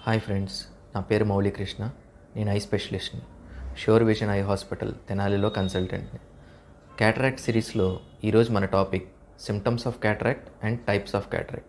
hi friends నా పేరు మౌళీకృష్ణ నేను ఐ స్పెషలిస్ట్ని షోర్ విజన్ ఐ హాస్పిటల్ తెనాలిలో కన్సల్టెంట్ని క్యాటరాక్ట్ సిరీస్లో ఈరోజు మన topic symptoms of cataract and types of cataract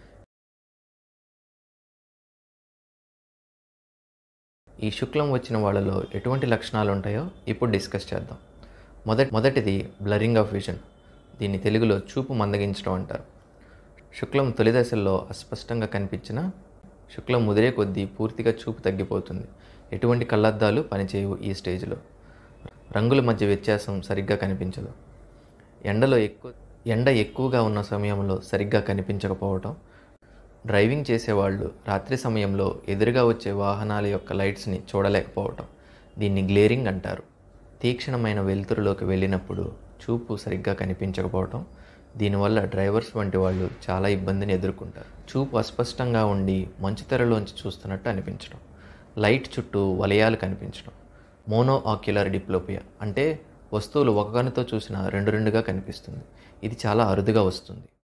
ఈ శుక్లం వచ్చిన వాళ్ళలో ఎటువంటి లక్షణాలు ఉంటాయో ఇప్పుడు డిస్కస్ చేద్దాం మొదటి మొదటిది బ్లరింగ్ ఆఫ్ విజన్ దీన్ని తెలుగులో చూపు మందగించడం అంటారు శుక్లం తొలి దశల్లో అస్పష్టంగా కనిపించిన శుక్లం ముదిరే కొద్దీ పూర్తిగా చూపు తగ్గిపోతుంది ఎటువంటి కళ్ళద్దాలు పనిచేయవు ఈ స్టేజ్లో రంగుల మధ్య వ్యత్యాసం సరిగ్గా కనిపించదు ఎండలో ఎక్కువ ఎండ ఎక్కువగా ఉన్న సమయంలో సరిగ్గా కనిపించకపోవటం డ్రైవింగ్ చేసేవాళ్ళు రాత్రి సమయంలో ఎదురుగా వచ్చే వాహనాల యొక్క లైట్స్ని చూడలేకపోవటం దీన్ని గ్లేరింగ్ అంటారు తీక్షణమైన వెలుతురులోకి వెళ్ళినప్పుడు చూపు సరిగ్గా కనిపించకపోవటం దీనివల్ల డ్రైవర్స్ వంటి వాళ్ళు చాలా ఇబ్బందిని ఎదుర్కొంటారు చూపు అస్పష్టంగా ఉండి మంచు తెరలోంచి చూస్తున్నట్టు అనిపించడం లైట్ చుట్టూ వలయాలు కనిపించడం మోనో ఆక్యులర్ డిప్లోపియా అంటే వస్తువులు ఒక కనుతో చూసిన రెండు రెండుగా కనిపిస్తుంది ఇది చాలా అరుదుగా వస్తుంది